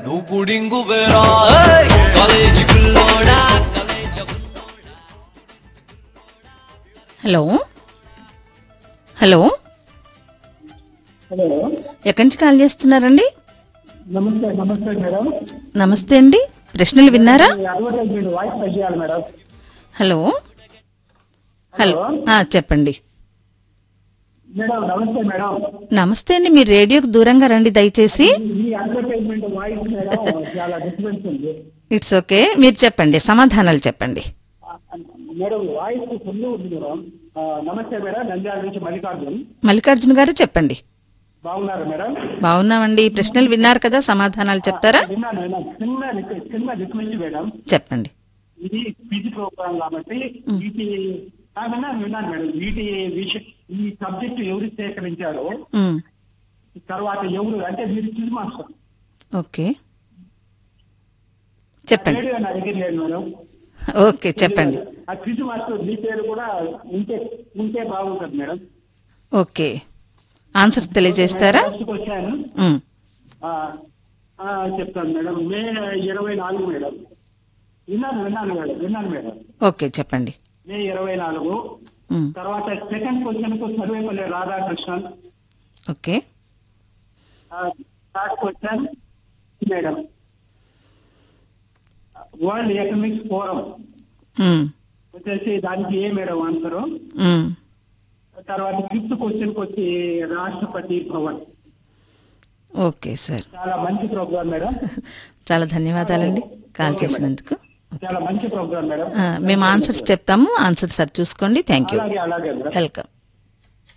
నువ్వు పుడింగు వేరా కాలేజీ పిల్లోడా కాలేజీ హలో హలో హలో ఎక్కడి నుంచి కాల్ చేస్తున్నారండి నమస్తే నమస్తే మేడం నమస్తే అండి ప్రశ్నలు విన్నారా ఈ అడ్వర్టైజ్మెంట్ వాయిస్ తగ్గియాలి మేడం హలో హలో ఆ, చెప్పండి మేడం నమస్తే మేడం నమస్తే అండి మీరు రేడియోకి దూరంగా రండి దయచేసి ఈ అడ్వర్టైజ్మెంట్ వాయిస్ మేడం చాలా డిఫరెన్స్ ఉంది ఇట్స్ ఓకే మీరు చెప్పండి సమాధానాలు చెప్పండి మేడం వాయిస్ ఫుల్ ఉంది మేడం ఆ, నమస్తే మేడం నంద్యాల నుంచి మల్లికార్జున్ మల్లికార్జున గారు చెప్పండి బాగున్నారు మేడం బాగున్నామండి ప్రశ్నలు విన్నారు కదా సమాధానాలు చెప్తారా విన్నాను విన్నాను చిన్న రిక్వెస్ట్ చిన్న రిక్వెస్ట్ మేడం చెప్పండి ఇది పీజీ ప్రోగ్రామ్ కాబట్టి వీటి ఆ, విన్నాను విన్నాను మేడం వీటి విషయం ఈ సబ్జెక్ట్ ఎవరు సేకరించారో ఉమ్, తర్వాత ఎవరు అంటే మీరు క్విజ్ మాస్టర్ ఓకే చెప్పండి రేడియో నా దగ్గర లేదు మేడం ఓకే చెప్పండి ఆ క్విజ్ మాస్టర్ మీ పేరు కూడా ఉంటే ఉంటే బాగుంటుంది మేడం ఓకే ఆన్సర్స్ తెలియజేస్తారా ఫస్ట్ క్వశ్చన్ ఉమ్, ఆ, ఆ, చెప్తాను మేడం మే ఇరవై నాలుగు మేడం విన్నాను విన్నాను మేడం విన్నాను మేడం ఓకే చెప్పండి మే ఇరవై నాలుగు ఉమ్, తర్వాత సెకండ్ క్వశ్చన్ కు Sarvepalli Radhakrishnan okay third question madam world economics forum um, వచ్చేసి దానికి ఏ మేడం ఆన్సరు ఉమ్. తర్వాత ఫిఫ్త్ క్వశ్చన్ కి వచ్చి రాష్ట్రపతి భవన్ ఓకే సార్ చాలా మంచి ప్రోగ్రామ్ మేడం చాలా ధన్యవాదాలండి కాల్ చేసినందుకు చాలా మంచి ప్రోగ్రామ్ మేడం ఆ, మేము ఆన్సర్స్ చెప్తాము ఆన్సర్స్ సార్ చూసుకోండి థ్యాంక్ యూ అలాగే అలాగే మేడం వెల్కమ్